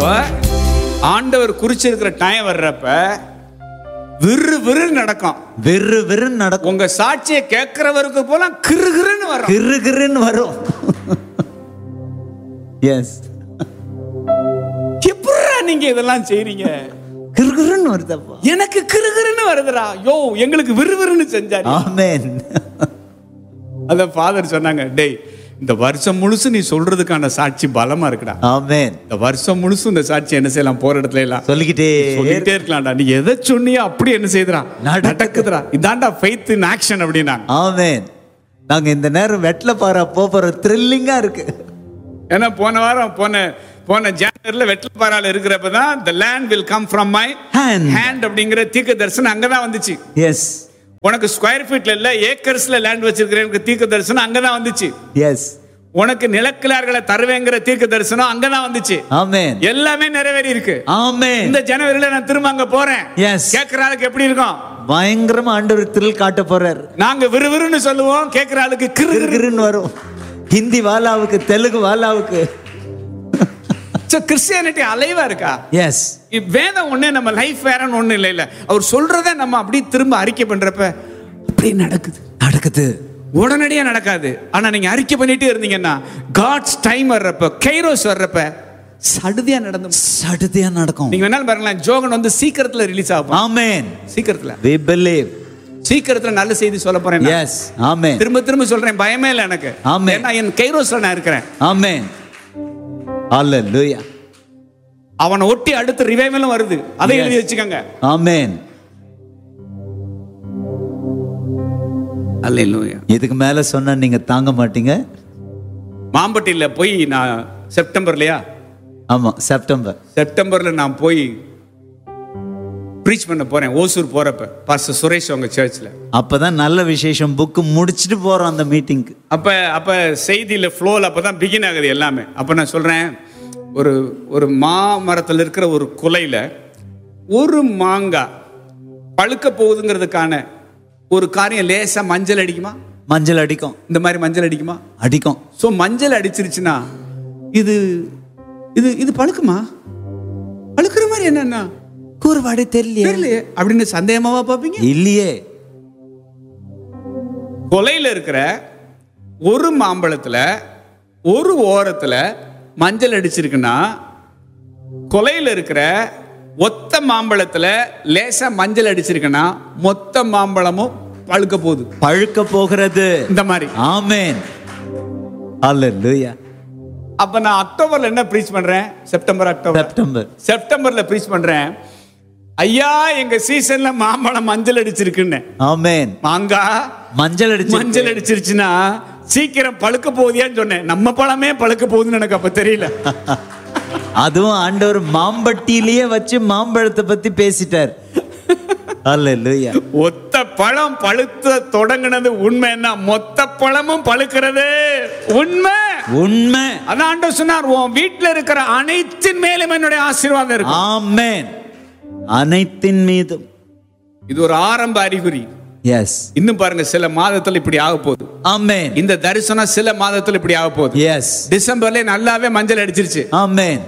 இப்ப ஆண்டவர் குறிச்சிருக்கிற டைம் வர்றப்ப விறு விறு நடக்கும் வெறு வெறுன்னு நடக்கும் உங்க சாட்சியை கேட்கிறவருக்கு போல கிறு கிறுன்னு வரும் கிறு கிறுன்னு வரும் எஸ் எப்படிடா நீங்க இதெல்லாம் செய்றீங்க கிறு கிறுன்னு வருதப்பா எனக்கு கிறு கிறுன்னு வருதுடா யோ எங்களுக்கு விறுவிறுன்னு செஞ்சாரு ஆமென் அத ஃபாதர் சொன்னாங்க டேய் இந்த வருஷம் முழுசு நீ சொல்றதுக்கான சாட்சி பலமா இருக்குடா ஆமென் இந்த வருஷம் முழுசும் இந்த சாட்சி என்ன செய்யலாம் போற இடத்துல எல்லாம் சொல்லிக்கிட்டே சொல்லிட்டே இருக்கலாம்டா நீ எதை சொன்னியோ அப்படி என்ன செய்யுதுடா நடக்குது. நடக்குதுடா இதான்டா ஃபெய்த் இன் ஆக்ஷன் அப்படின்னாங்க ஆமென் நாங்க இந்த நேரம் வெட்ல பாரா போறோம் த்ரில்லிங்கா இருக்கு ஏன்னா போன வாரம் போன போன ஜானவரில வெட்டப்பாறால இருக்கிறப்ப தான் the land will come from my Hand. hand அப்படிங்கிற தீர்க்க தரிசனம் அங்கதான் வந்துச்சு எஸ் உனக்கு ஸ்கொயர் ஃபீட்ல இல்ல ஏக்கர்ஸ்ல லேண்ட் வச்சிருக்கிறேன் தீர்க்க தரிசனம் அங்கதான் வந்துச்சு எஸ் உனக்கு நிலக்கிழார்களை தருவேங்கிற தீர்க்க தரிசனம் அங்கதான் வந்துச்சு ஆமென் எல்லாமே நிறைவேறி இருக்கு ஆமென் இந்த ஜனவரியில நான் திரும்ப அங்க போறேன் Yes. கேட்கிற ஆளுக்கு எப்படி இருக்கும் பயங்கரமா ஆண்டவர் த்ரில் காட்ட போறார் நாங்க விறுவிறுன்னு சொல்லுவோம் கேட்கிற ஆளுக்கு கிறு கிறு கிறுன்னு வரும் ஹிந்தி வாலாவுக்கு தெலுங்கு வாலாவுக்கு கிறிஸ்டியானிட்டி அலைவா இருக்கா எஸ் இ- வேதம் ஒண்ணு நம்ம லைஃப் வேறன்னு ஒண்ணு இல்லை இல்ல அவர் சொல்றத நம்ம அப்படியே திரும்ப அறிக்கை பண்றப்ப அப்படியே நடக்குது நடக்குது உடனடியா நடக்காது ஆனா நீங்க அறிக்கை பண்ணிட்டே இருந்தீங்கன்னா காட்ஸ் டைம் வர்றப்ப கைரோஸ் வர்றப்ப சடுதியா நடந்து சடுதியா நடக்கும் நீங்க வேணாலும் பாருங்களேன் ஜோகன் வந்து சீக்கிரத்துல ரிலீஸ் ஆகும் ஆமென் சீக்கிரத்துல we believe சீக்கிரத்துல நல்ல செய்தி சொல்ல போறேன் நான். எஸ் ஆமென் திரும்ப திரும்ப சொல்றேன் பயமே இல்லை எனக்கு ஆமென். ஏன்னா என் கைரோஸ்ல நான் இருக்கிறேன் ஆமென் ஹalleluya அவனை ஒட்டி அடுத்த ரிவைவலும் வருது அதை எழுதி வச்சுக்கோங்க ஆமென் அல்லேலூயா இதுக்கு மேல சொன்னா நீங்க தாங்க மாட்டீங்க மாம்பட்டியில போய் நான் செப்டம்பர்லயா ஆமா செப்டம்பர் செப்டம்பர்ல நான் போய் ப்ரீச் பண்ண போறேன் ஓசூர் போறப்ப பாஸ்டர் சுரேஷ் அவங்க சர்ச்சில் அப்பதான் நல்ல விசேஷம் புக்கு முடிச்சிட்டு போறோம் அந்த மீட்டிங்க்கு அப்ப அப்ப செய்தியில ஃப்ளோவில் அப்பதான் பிகின் ஆகுது எல்லாமே அப்ப நான் சொல்றேன் ஒரு ஒரு மாமரத்தில் இருக்கிற ஒரு குலையில ஒரு மாங்காய் பழுக்க போகுதுங்கிறதுக்கான ஒரு காரியம் லேசா மஞ்சள் அடிக்குமா மஞ்சள் அடிக்கும் இந்த மாதிரி மஞ்சள் அடிக்குமா அடிக்கும் ஸோ மஞ்சள் அடிச்சிருச்சுன்னா இது இது இது பழுக்குமா பழுக்கிற மாதிரி என்னன்னா கூறுபாடு தெரியல தெரியலையே அப்படின்னு சந்தேகமாவா பார்ப்பீங்க இல்லையே கொலையில இருக்கிற ஒரு மாம்பழத்துல ஒரு ஓரத்துல மஞ்சள் அடிச்சிருக்குன்னா கொலையில இருக்கிற ஒத்த மாம்பழத்துல லேசா மஞ்சள் அடிச்சிருக்குன்னா மொத்த மாம்பழமும் பழுக்க போகுது பழுக்க போகிறது இந்த மாதிரி ஆமென் ஹalleluya அப்ப நான் அக்டோபர்ல என்ன ப்ரீச் பண்றேன் செப்டம்பர் அக்டோபர் செப்டம்பர் செப்டம்பர்ல ப்ரீச் பண்றேன் ஐயா எங்க சீசன்ல மாம்பழம் மஞ்சள் அடிச்சிருக்குன்னு ஆமென் மாங்காய் மஞ்சள் அடிச்சு மஞ்சள் அடிச்சிருச்சுன்னா சீக்கிரம் பழுக்க போகுதியான்னு சொன்னேன் நம்ம பழமே பழுக்க போகுதுன்னு எனக்கு அப்ப தெரியல அதுவும் ஆண்டவர் மாம்பட்டியிலேயே வச்சு மாம்பழத்தை பத்தி பேசிட்டார் ஹalleluya ஒத்த பழம் பழுத்த தொடங்கினது உண்மைன்னா மொத்த பழமும் பழுக்கிறது உண்மை உண்மை அதான் ஆண்டவர் சொன்னார் உன் வீட்டுல இருக்கிற அனைத்தின் மேலும் என்னுடைய ஆசீர்வாதம் இருக்கு ஆமென் அனைத்தின் மீதும் இது ஒரு ஆரம்ப அறிகுறி எஸ் இன்னும் பாருங்க சில மாதத்துல இப்படி ஆக போகுது ஆமென் இந்த தரிசனம் சில மாதத்துல இப்படி ஆக போகுது எஸ் டிசம்பர்ல நல்லாவே மஞ்சள் அடிச்சிருச்சு ஆமென்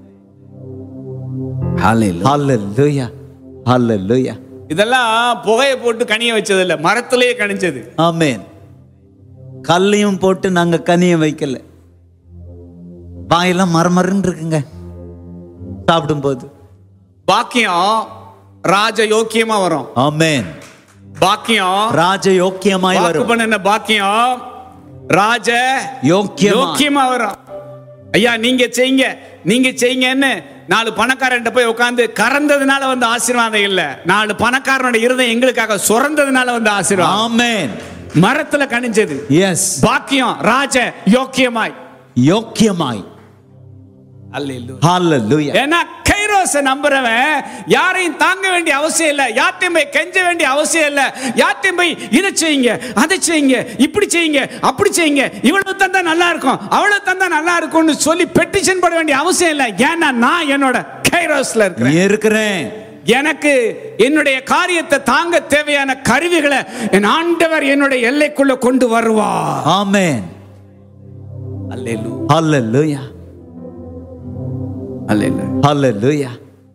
ஹalleluya ஹalleluya இதெல்லாம் புகையை போட்டு கனிய வச்சது இல்ல மரத்திலேயே கனிஞ்சது ஆமென் கல்லையும் போட்டு நாங்க கனிய வைக்கல வாயெல்லாம் மரமரன்னு இருக்குங்க சாப்பிடும்போது பாக்கியம் ராஜ யோக்கியமா வரும் ஆமென் பாக்கியம் ராஜ யோக்கியமாய் வாக்கு வரும் பண்ணின பாக்கியம் ராஜ யோக்கியமா யோக்கியமா வரும் ஐயா நீங்க செய்யுங்க நீங்க செய்யுங்கன்னு நாலு பணக்காரன்ட்ட போய் உட்கார்ந்து கறந்ததுனால வந்த ஆசீர்வாதம் இல்ல நாலு பணக்காரனோட இருதயம் எங்களுக்காக சுரந்ததுனால வந்த ஆசீர்வாதம் ஆமென் மரத்துல கனிஞ்சது எஸ் பாக்கியம் ராஜ யோக்கியமாய் யோக்கியமாய் அல்லேலூயா ஹalleluya ஏன்னா கைரோஸ நம்புறவன் யாரையும் தாங்க வேண்டிய அவசியம் இல்ல யார்ட்டையும் போய் கெஞ்ச வேண்டிய அவசியம் இல்ல யார்ட்டையும் போய் இதை செய்யுங்க அதை செய்யுங்க இப்படி செய்யுங்க அப்படி செய்யுங்க இவ்வளவு தந்தா நல்லா இருக்கும் அவ்வளவு தந்தா நல்லா இருக்கும்னு சொல்லி பெட்டிஷன் போட வேண்டிய அவசியம் இல்ல ஏன்னா நான் என்னோட கைரோஸ்ல இருக்கிறேன் இருக்கிறேன் எனக்கு என்னுடைய காரியத்தை தாங்க தேவையான கருவிகளை என் ஆண்டவர் என்னுடைய எல்லைக்குள்ள கொண்டு வருவார் ஆமென் அல்லேலூயா ஹalleluya அல்ல இல்ல ஹalleluya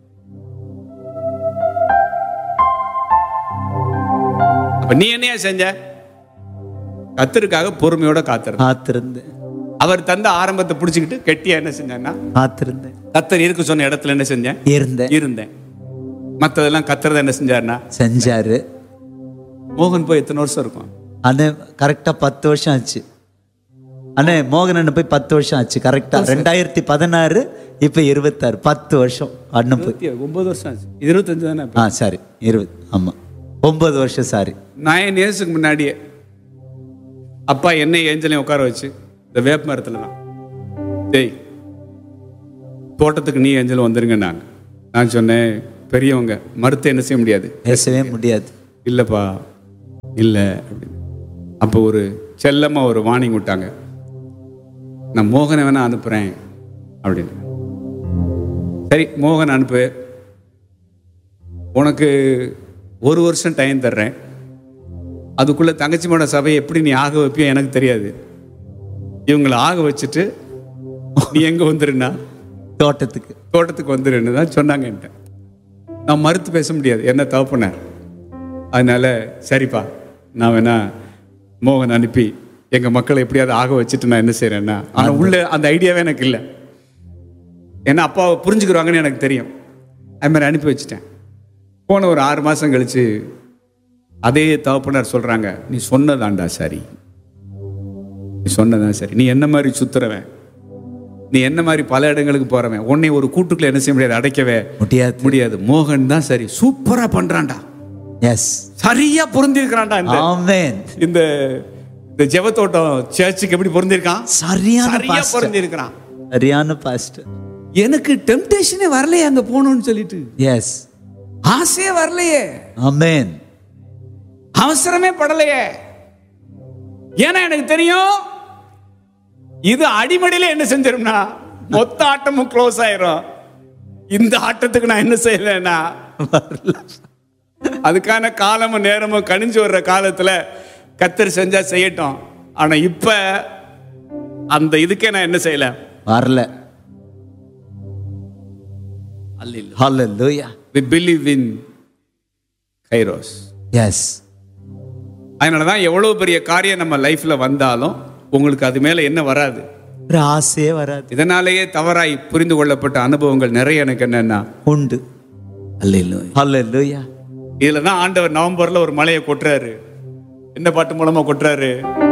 அப்ப நீ என்னையா செஞ்ச கத்தருக்காக பொறுமையோட காத்திருந்த காத்திருந்தேன் அவர் தந்த ஆரம்பத்தை பிடிச்சிக்கிட்டு கெட்டியா என்ன செஞ்சேன்னா காத்திருந்தேன் கத்தர் இருக்க சொன்ன இடத்துல என்ன செஞ்சேன் இருந்தேன் இருந்தேன் மத்ததெல்லாம் கத்தர் என்ன செஞ்சாருன்னா செஞ்சாரு மோகன் போய் எத்தனை வருஷம் இருக்கும் அண்ணே கரெக்டா பத்து வருஷம் ஆச்சு அண்ணே மோகன் அண்ணன் போய் பத்து வருஷம் ஆச்சு கரெக்டா ரெண்டாயிரத்தி பதினாறு இப்ப இருபத்தாறு பத்து வருஷம் அண்ணன் போய் இருபத்தி ஒன்பது வருஷம் ஆச்சு இருபத்தஞ்சு தானே ஆ சாரி இருபது ஆமா ஒன்பது வருஷம் சாரி நயன் இயர்ஸுக்கு முன்னாடியே அப்பா என்னை ஏஞ்சலையும் உட்கார வச்சு இந்த வேப்ப மரத்துல தான் டேய் தோட்டத்துக்கு நீ ஏஞ்சலும் வந்துருங்க நாங்க நான் சொன்னேன் பெரியவங்க மறுத்து என்ன செய்ய முடியாது பேசவே முடியாது இல்லைப்பா இல்லை அப்படின்னு அப்போ ஒரு செல்லமாக ஒரு வார்னிங் விட்டாங்க நான் மோகனை வேணா அனுப்புகிறேன் அப்படின்னு சரி மோகன் அனுப்பு உனக்கு ஒரு வருஷம் டைம் தர்றேன் அதுக்குள்ளே தங்கச்சிமோட சபையை எப்படி நீ ஆக வைப்பியோ எனக்கு தெரியாது இவங்களை ஆக வச்சுட்டு நீ எங்கே வந்துருன்னா தோட்டத்துக்கு தோட்டத்துக்கு வந்துருன்னு தான் சொன்னாங்க என்கிட்ட நான் மறுத்து பேச முடியாது என்ன தவப்புனேன் அதனால சரிப்பா நான் வேணா மோகன் அனுப்பி எங்கள் மக்களை எப்படியாவது ஆக வச்சுட்டு நான் என்ன செய்கிறேன்னா ஆனால் உள்ள அந்த ஐடியாவே எனக்கு இல்லை ஏன்னா அப்பாவை புரிஞ்சுக்கிறாங்கன்னு எனக்கு தெரியும் அது மாதிரி அனுப்பி வச்சுட்டேன் போன ஒரு ஆறு மாதம் கழிச்சு அதே தகப்பனார் சொல்கிறாங்க நீ சொன்னதாண்டா சரி நீ சொன்னதான் சரி நீ என்ன மாதிரி சுத்துறவன் நீ என்ன மாதிரி பல இடங்களுக்கு போறவன் உன்னை ஒரு கூட்டுக்குள்ள என்ன செய்ய முடியாது அடைக்கவே முடியாது முடியாது மோகன் தான் சரி சூப்பரா பண்றான்டா எஸ் சரியா பொருந்திருக்கிறான்டா இந்த ஆமென் இந்த இந்த ஜெபத்தோட்டம் சர்ச்சுக்கு எப்படி பொருந்திருக்கான் சரியான சரியா பாஸ்டர் பொருந்திருக்கிறான் சரியான பாஸ்டர் எனக்கு டெம்டேஷனே வரலையே அங்க போகணும்னு சொல்லிட்டு எஸ் ஆசையே வரலையே ஆமென் அவசரமே படலையே ஏன்னா எனக்கு தெரியும் இது அடிமடியில என்ன செஞ்சிரும்னா மொத்த ஆட்டமும் க்ளோஸ் ஆயிரும் இந்த ஆட்டத்துக்கு நான் என்ன செய்யலைன்னா அதுக்கான காலமும் நேரமும் கணிஞ்சு வர்ற காலத்துல கத்தர் செஞ்சா செய்யட்டும் ஆனா இப்ப அந்த இதுக்கே நான் என்ன செய்யல வரல அல்ல ஹalleluya we believe in Kairos yes அதனால தான் எவ்வளோ பெரிய காரியம் நம்ம லைஃப்ல வந்தாலும் உங்களுக்கு அது மேல என்ன வராது ஒரு ஆசையே வராது இதனாலேயே தவறாய் புரிந்து கொள்ளப்பட்ட அனுபவங்கள் நிறைய எனக்கு என்னன்னா உண்டு ஹalleluya இதுல தான் ஆண்டவர் நவம்பர்ல ஒரு மலையை கொட்டுறாரு என்ன பாட்டு மூலமா கொட்டுறாரு